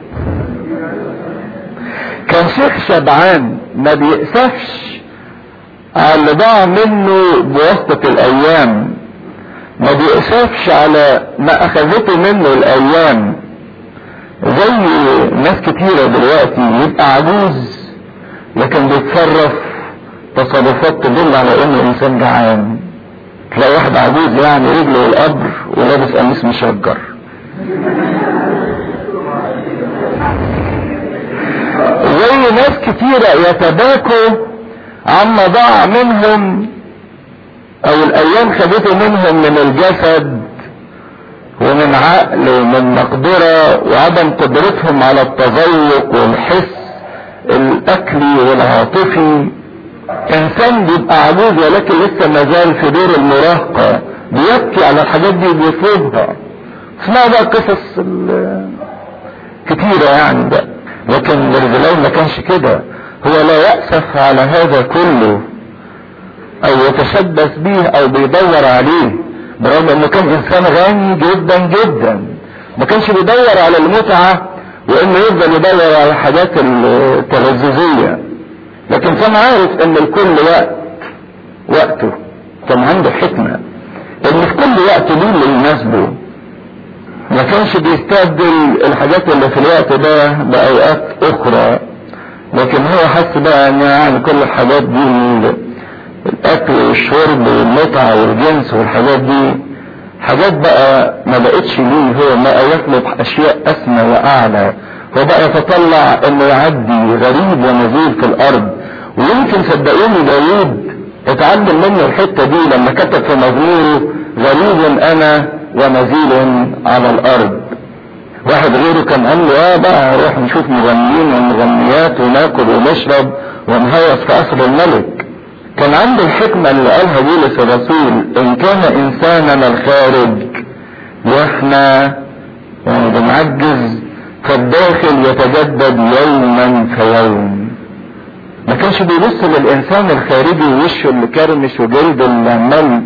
كان شيخ شبعان ما بيأسفش على اللي ضاع منه بواسطة الايام ما بيأسفش على ما اخذته منه الايام زي ناس كتيرة دلوقتي يبقى عجوز لكن بيتصرف تصرفات تدل على انه انسان جعان تلاقي واحد عجوز يعني رجله القبر ولابس قميص مشجر زي ناس كتيرة يتباكوا عما ضاع منهم او الايام خدته منهم من الجسد ومن عقل ومن مقدرة وعدم قدرتهم على التذوق والحس الاكلي والعاطفي انسان بيبقى عجوز ولكن لسه ما زال في دور المراهقة بيبكي على الحاجات دي وبيطلبها اسمها بقى قصص كتيرة يعني بقى لكن برزيلاي ما كانش كده هو لا يأسف على هذا كله او يتشبث به او بيدور عليه برغم انه كان انسان غني جدا جدا ما كانش بيدور على المتعة وانه يفضل يدور على الحاجات التلذذية لكن كان عارف ان الكل وقت وقته كان عنده حكمة ان في كل وقت ليه اللي يناسبه ما كانش بيستبدل الحاجات اللي في الوقت ده باوقات اخرى لكن هو حس بقى ان يعني كل الحاجات دي الاكل والشرب والمتعة والجنس والحاجات دي حاجات بقى ما بقتش ليه هو ما يطلب اشياء اسمى واعلى هو بقى يتطلع انه يعدي غريب ونزيل في الارض ويمكن صدقوني داوود اتعلم منه الحتة دي لما كتب في مزموره غريب انا ونزيل على الارض واحد غيره كان قال له اه بقى نروح نشوف مغنيين ومغنيات وناكل ونشرب ونهيص في قصر الملك كان عنده الحكمة اللي قالها بولس الرسول ان كان انساننا الخارج يفنى يعني بنعجز فالداخل يتجدد يوما فيوم ما كانش بيبص للانسان الخارجي ووشه اللي كرمش وجلده اللي عمال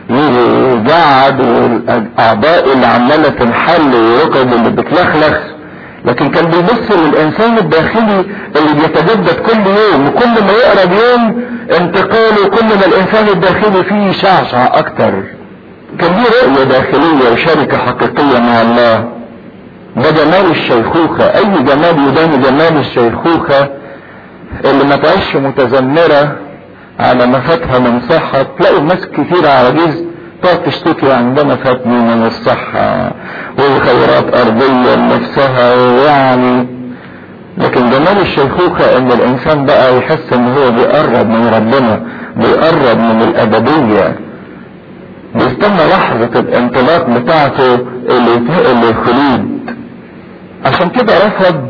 يجعد والاعضاء اللي عماله تنحل وركبه اللي بتلخلخ لكن كان بيبص للانسان الداخلي اللي بيتجدد كل يوم وكل ما يقرب يوم انتقاله كل ما الانسان الداخلي فيه شعشع اكتر كان ليه رؤية داخلية وشركة حقيقية مع الله ده جمال الشيخوخة اي جمال يدان جمال الشيخوخة اللي ما تعيش متذمرة على ما فاتها من صحة تلاقوا ناس كتير عواجيز تقعد تشتكي عندنا فاتني من الصحة وخيرات أرضية لنفسها ويعني لكن جمال الشيخوخة ان الانسان بقى يحس ان هو بيقرب من ربنا بيقرب من الابدية بيستنى لحظة الانطلاق بتاعته اللي يتنقل للخلود عشان كده رفض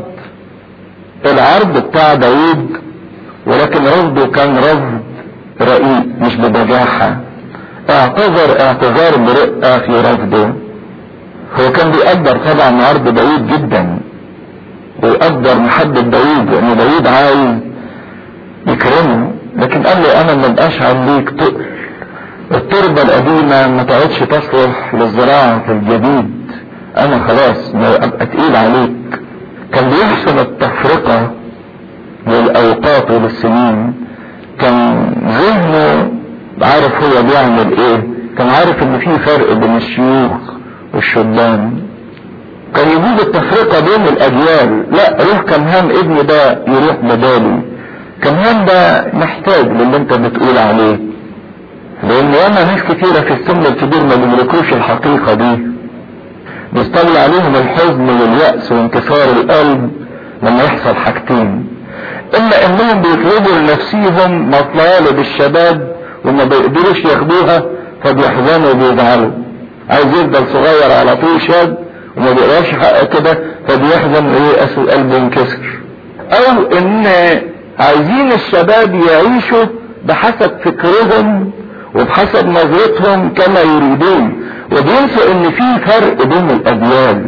العرض بتاع داوود ولكن رفضه كان رفض رقيق مش ببجاحة اعتذر اعتذار برقة في رفضه هو كان بيقدر طبعا عرض داوود جدا ويقدر محبة داوود لان داوود عايز يكرمه لكن قال له انا ما بقاش عليك تقل التربة القديمة ما تعودش تصلح للزراعة في الجديد انا خلاص ما ابقى تقيل عليك كان بيحسن التفرقة للاوقات وللسنين كان ذهنه عارف هو بيعمل ايه كان عارف ان في فرق بين الشيوخ والشبان كان يجوز التفرقة بين الاجيال لا روح كمهان ابني ده يروح بدالي كمهان ده محتاج للي انت بتقول عليه لان ياما ناس كتيرة في السن الكبير ما بيملكوش الحقيقة دي بيستولي عليهم الحزن واليأس وانكسار القلب لما يحصل حاجتين اما انهم بيطلبوا لنفسيهم مطالب الشباب وما بيقدروش ياخدوها فبيحزنوا وبيزعلوا عايز يفضل صغير على طول شاب وما بيقدرش يحقق كده فبيحزن وييأس وقلبه ينكسر او ان عايزين الشباب يعيشوا بحسب فكرهم وبحسب نظرتهم كما يريدون وبينسوا ان في فرق بين الاجيال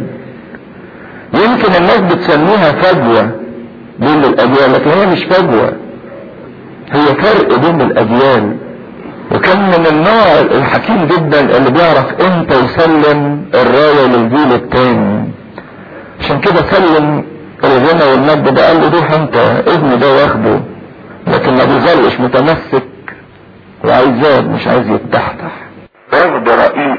يمكن الناس بتسميها فجوة بين الاجيال لكن هي مش فجوة هي فرق بين الاجيال وكان من النوع الحكيم جدا اللي بيعرف امتى يسلم الراية للجيل التاني عشان كده سلم الغنى والمجد ده قال له روح انت ابني ده واخده لكن ما بيظلش متمسك وعايز زاد مش عايز يتحتح رفض رقيق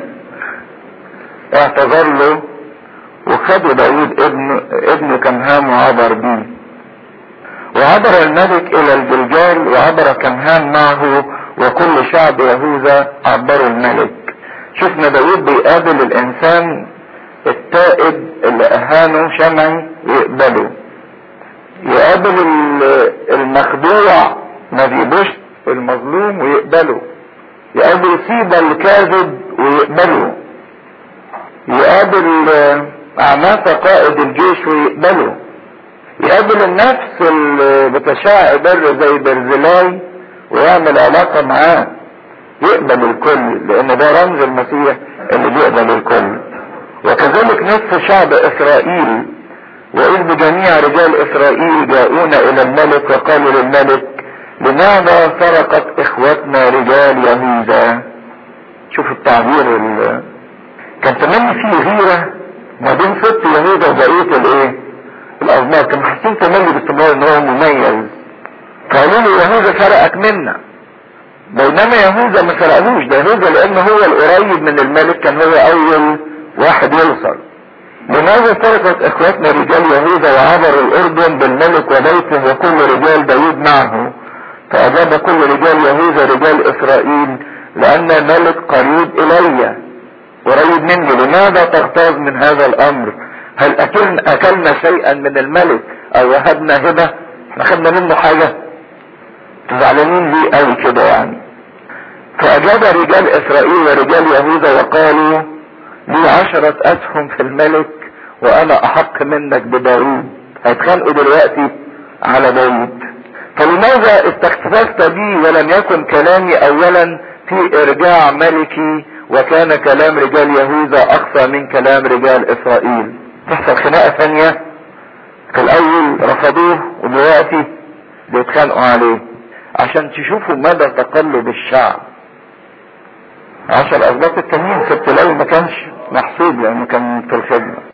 اعتذر له وخدوا داود ابن ابنه كمهام وعبر بيه وعبر الملك الى الجلجال وعبر كمهان معه وكل شعب يهوذا عبروا الملك شفنا داود بيقابل الانسان التائب اللي اهانه شمعي ويقبله يقابل المخدوع ما بيبوش المظلوم ويقبله يقابل سيبا الكاذب ويقبله يقابل أعناف قائد الجيش ويقبله يقابل النفس اللي بتشاع بر زي برزلاي ويعمل علاقة معاه يقبل الكل لان ده رمز المسيح اللي بيقبل الكل وكذلك نصف شعب اسرائيل واذ بجميع رجال اسرائيل جاءون الى الملك وقالوا للملك لماذا سرقت اخوتنا رجال يهوذا شوف التعبير ال... كان تملي فيه غيرة ما بين ست يهوذا وبقية الايه الاصناف كانوا حاسين تملي باستمرار ان هو مميز قالوا له يهوذا سرقك منا بينما يهوذا ما سرقهوش ده يهوذا لان هو القريب من الملك كان هو اول واحد يوصل لماذا سرقت اخواتنا رجال يهوذا وعبروا الاردن بالملك وبيته وكل رجال داود معه فاجاب كل رجال يهوذا رجال اسرائيل لان الملك قريب الي قريب مني لماذا تغتاظ من هذا الامر هل اكلنا, أكلنا شيئا من الملك او وهبنا هبة احنا خدنا منه حاجة زعلانين ليه قوي كده يعني فاجاب رجال اسرائيل ورجال يهوذا وقالوا لي عشرة اسهم في الملك وانا احق منك بداود هيتخانقوا دلوقتي على داود فلماذا استخففت بي ولم يكن كلامي اولا في ارجاع ملكي وكان كلام رجال يهوذا اقصى من كلام رجال اسرائيل تحصل خناقة ثانية في الاول رفضوه ودلوقتي بيتخانقوا عليه عشان تشوفوا مدى تقلب الشعب عشر اسباط التانيين ست ليل ما كانش محسوب لانه كان في الخدمة